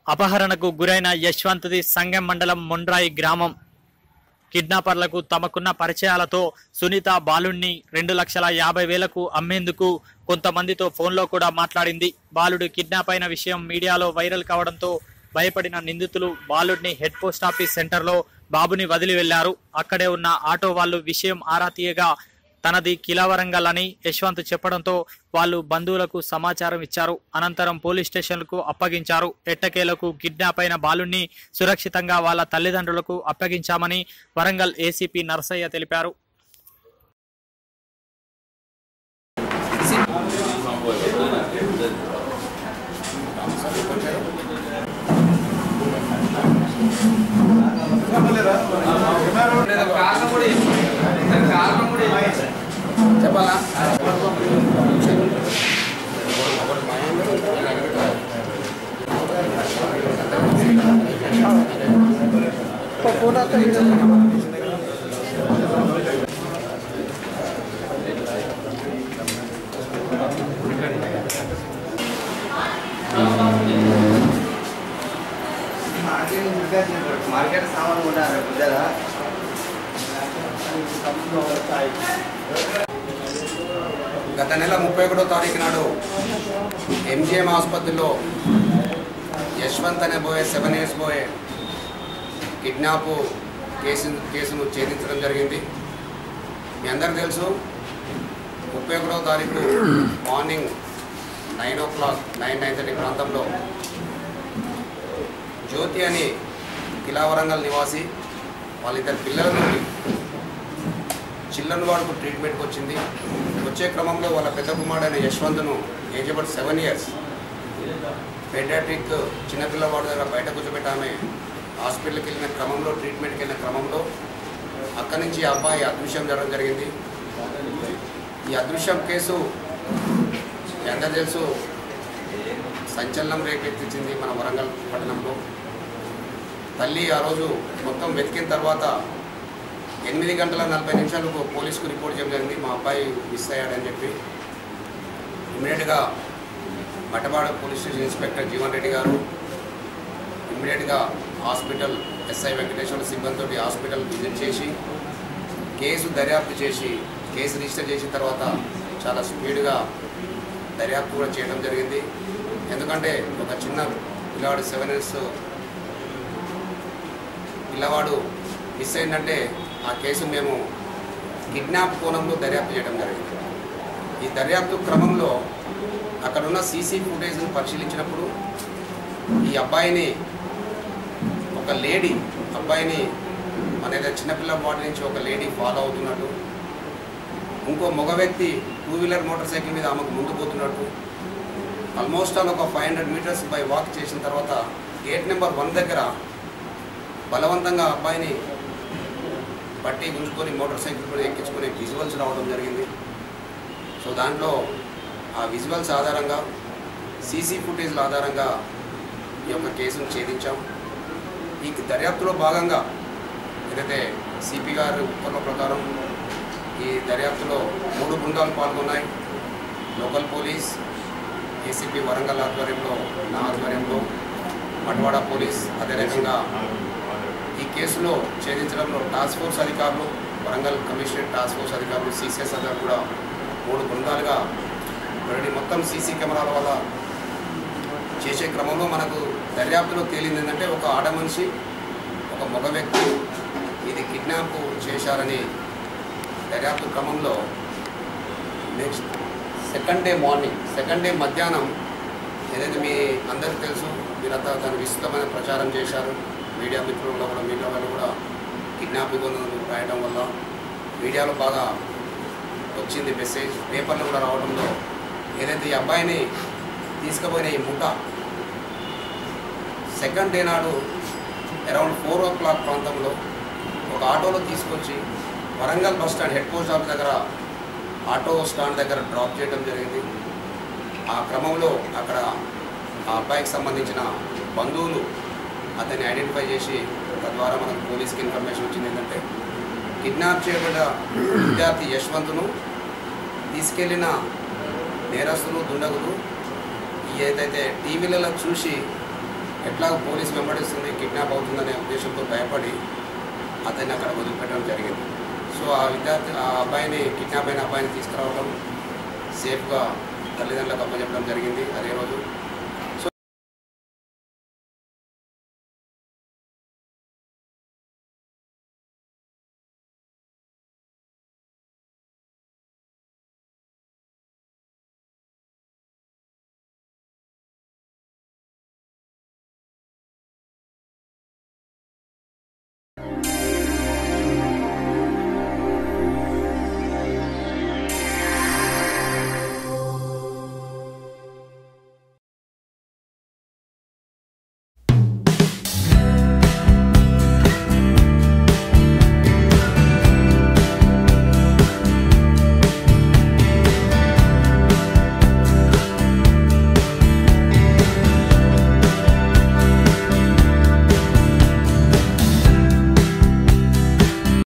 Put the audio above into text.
అపహరణకు గురైన యశ్వంత్ది సంగం మండలం మొండ్రాయి గ్రామం కిడ్నాపర్లకు తమకున్న పరిచయాలతో సునీత బాలుణ్ణి రెండు లక్షల యాభై వేలకు అమ్మేందుకు కొంతమందితో ఫోన్లో కూడా మాట్లాడింది బాలుడు కిడ్నాప్ అయిన విషయం మీడియాలో వైరల్ కావడంతో భయపడిన నిందితులు బాలుడిని హెడ్ పోస్ట్ ఆఫీస్ సెంటర్లో బాబుని వదిలి వెళ్లారు అక్కడే ఉన్న ఆటో వాళ్ళు విషయం ఆరా తీయగా తనది కిలావరంగల్ అని యశ్వంత్ చెప్పడంతో వాళ్ళు బంధువులకు సమాచారం ఇచ్చారు అనంతరం పోలీస్ స్టేషన్లకు అప్పగించారు ఎట్టకేలకు కిడ్నాప్ అయిన బాలుణ్ణి సురక్షితంగా వాళ్ళ తల్లిదండ్రులకు అప్పగించామని వరంగల్ ఏసీపీ నరసయ్య తెలిపారు చెప్పాలా మార్కెట్ సామాన్ కొంటారు బుద్ధగా గత నెల ముప్పై ఒకటో తారీఖు నాడు ఎంజిఎం ఆసుపత్రిలో యశ్వంత్ అనే boy seven years boy kidnap case కేసును ఛేదించడం జరిగింది మీ అందరికి తెలుసు ముప్పై ఒకటో తారీఖు morning nine o'clock nine nine thirty ప్రాంతంలో జ్యోతి అని కిలావరంగల్ నివాసి వాళ్ళిద్దరు పిల్లలను చిల్డ్రన్ వార్డుకు ట్రీట్మెంట్కి వచ్చింది వచ్చే క్రమంలో వాళ్ళ పెద్ద కుమారుడైన యశ్వంత్ను age about seven years pediatric చిన్నపిల్ల వార్డు దగ్గర బయట కూర్చోబెట్టి ఆమె హాస్పిటల్కి వెళ్ళిన క్రమంలో ట్రీట్మెంట్కి వెళ్ళిన క్రమంలో అక్కడి నుంచి ఆ అబ్బాయి అదృశ్యం జరగడం జరిగింది ఈ అదృశ్యం కేసు మీ అందరూ తెలుసు సంచలనం రేకెత్తించింది మన వరంగల్ పట్టణంలో తల్లి ఆ రోజు మొత్తం వెతికిన తర్వాత ఎనిమిది గంటల నలభై నిమిషాలకు పోలీసుకు రిపోర్ట్ చేయడం జరిగింది మా అబ్బాయి మిస్ అయ్యాడని చెప్పి ఇమ్మీడియట్గా Matwada police station inspector Jeevan Reddy గారు ఇమ్మీడియట్గా హాస్పిటల్ ఎస్ఐ వెంకటేశ్వర సిబ్బందితోటి హాస్పిటల్ విజిట్ చేసి కేసు దర్యాప్తు చేసి కేసు రిజిస్టర్ చేసిన తర్వాత చాలా స్పీడ్గా దర్యాప్తు కూడా చేయడం జరిగింది ఎందుకంటే ఒక చిన్న పిల్లవాడు సెవెన్ ఇయర్స్ పిల్లవాడు మిస్ అయిందంటే ఆ కేసు మేము కిడ్నాప్ కోణంలో దర్యాప్తు చేయడం జరిగింది ఈ దర్యాప్తు క్రమంలో అక్కడున్న సీసీ ఫుటేజ్ను పరిశీలించినప్పుడు ఈ అబ్బాయిని ఒక లేడీ అబ్బాయిని మన ఏదో చిన్నపిల్ల వాటి నుంచి ఒక లేడీ ఫాలో అవుతున్నట్టు ఇంకో మగ వ్యక్తి టూ వీలర్ మోటార్ సైకిల్ మీద ఆమెకు ముందు పోతున్నట్టు ఆల్మోస్ట్ ఆల్ ఒక five hundred metres by walk చేసిన తర్వాత గేట్ నెంబర్ వన్ దగ్గర బలవంతంగా అబ్బాయిని పట్టి గుంజుకొని మోటార్ సైకిల్ కూడా ఎక్కించుకొని విజువల్స్ రావడం జరిగింది సో దాంట్లో ఆ విజువల్స్ ఆధారంగా సీసీ ఫుటేజ్ల ఆధారంగా ఈ యొక్క కేసును ఛేదించాం ఈ దర్యాప్తులో భాగంగా ఏదైతే సిపి గారి ఉత్తర్వుల ప్రకారం ఈ దర్యాప్తులో మూడు బృందాలు పాల్గొన్నాయి లోకల్ పోలీస్ ఏసీపీ వరంగల్ ఆధ్వర్యంలో నా ఆధ్వర్యంలో మట్వాడ పోలీస్ అదే రకంగా ఈ కేసులో ఛేదించడంలో టాస్క్ ఫోర్స్ అధికారులు వరంగల్ కమిషనరేట్ టాస్క్ ఫోర్స్ అధికారులు సీసీఎస్ అధికారులు కూడా మూడు బృందాలుగా ఆల్రెడీ మొత్తం సీసీ కెమెరాల వల్ల చేసే క్రమంలో మనకు దర్యాప్తులో తేలింది ఏంటంటే ఒక ఆడ మనిషి ఒక మగ వ్యక్తి ఇది కిడ్నాప్ చేశారని దర్యాప్తు క్రమంలో next second day morning second day మధ్యాహ్నం ఏదైతే మీ అందరికీ తెలుసు మీరంతా దాని విస్తృతమైన ప్రచారం చేశారు మీడియా మిత్రుల్లో కూడా మీడియా వాళ్ళు కూడా కిడ్నాప్ నిబంధనలు రాయడం వల్ల మీడియాలో బాగా వచ్చింది మెసేజ్ పేపర్లు కూడా రావడంలో ఏదైతే ఈ అబ్బాయిని తీసుకుపోయిన ఈ ముఠ సెకండ్ డే నాడు అరౌండ్ ఫోర్ ఓ క్లాక్ ప్రాంతంలో ఒక ఆటోలో తీసుకొచ్చి Warangal bus stand head post office దగ్గర ఆటో స్టాండ్ దగ్గర డ్రాప్ చేయడం జరిగింది ఆ క్రమంలో అక్కడ ఆ అబ్బాయికి సంబంధించిన బంధువులు అతన్ని ఐడెంటిఫై చేసి తద్వారా మనకు పోలీస్కి ఇన్ఫర్మేషన్ వచ్చింది ఏంటంటే కిడ్నాప్ చేయబడ్డ విద్యార్థి యశ్వంత్ను తీసుకెళ్లిన నేరస్తులు దుండగులు ఏదైతే టీవీలలో చూసి ఎట్లా పోలీసు వెంబడిస్తుంది కిడ్నాప్ అవుతుందనే ఉద్దేశంతో భయపడి అతన్ని అక్కడ వదిలిపెట్టడం జరిగింది సో ఆ విద్యార్థి ఆ అబ్బాయిని కిడ్నాప్ అయిన అబ్బాయిని తీసుకురావడం సేఫ్గా తల్లిదండ్రులకు అప్పచెప్పడం జరిగింది అదే రోజు